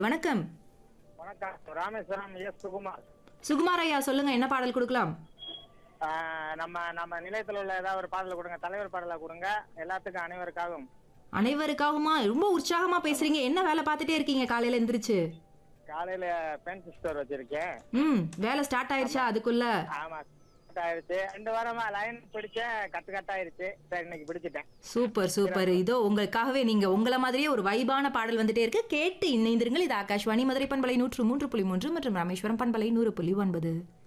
வணக்கம் வணக்கம் ராமேஸ்வரம் எஸ் சுகுமார் சுகுமார் ஐயா சொல்லுங்க என்ன பாடல் கொடுக்கலாம் ஆஹ் நம்ம நம்ம நிலையத்தில் உள்ள ஏதாவது ஒரு பாடல கொடுங்க தலைவர் பாடல கொடுங்க எல்லாத்துக்கும் அனைவருக்காகவும் அனைவருக்காகமா ரொம்ப உற்சாகமா பேசுறீங்க என்ன வேலை பார்த்துட்டே இருக்கீங்க காலையில எந்திரிச்சு காலையில பென் ஸ்டோர் வச்சிருக்கேன் ம் வேலை ஸ்டார்ட் ஆயிருச்சா அதுக்குள்ள ஆமா cut ஆயிருச்சு ரெண்டு வாரமா லைன் பிடிச்சேன் கட்டு கட் ஆயிருச்சு சரி இன்னைக்கு பிடிச்சிட்டேன் சூப்பர் சூப்பர் இதோ உங்களுக்காகவே நீங்க உங்கள மாதிரியே ஒரு வைபான பாடல் வந்துட்டே இருக்கு கேட்டு இணைந்திருங்கள் இது ஆகாஷ்வாணி மதுரை பண்பலை நூற்று மூன்று புள்ளி மூன்று மற்றும் ராமேஸ்வரம் பண்பலை நூறு புள்ளி ஒன்பது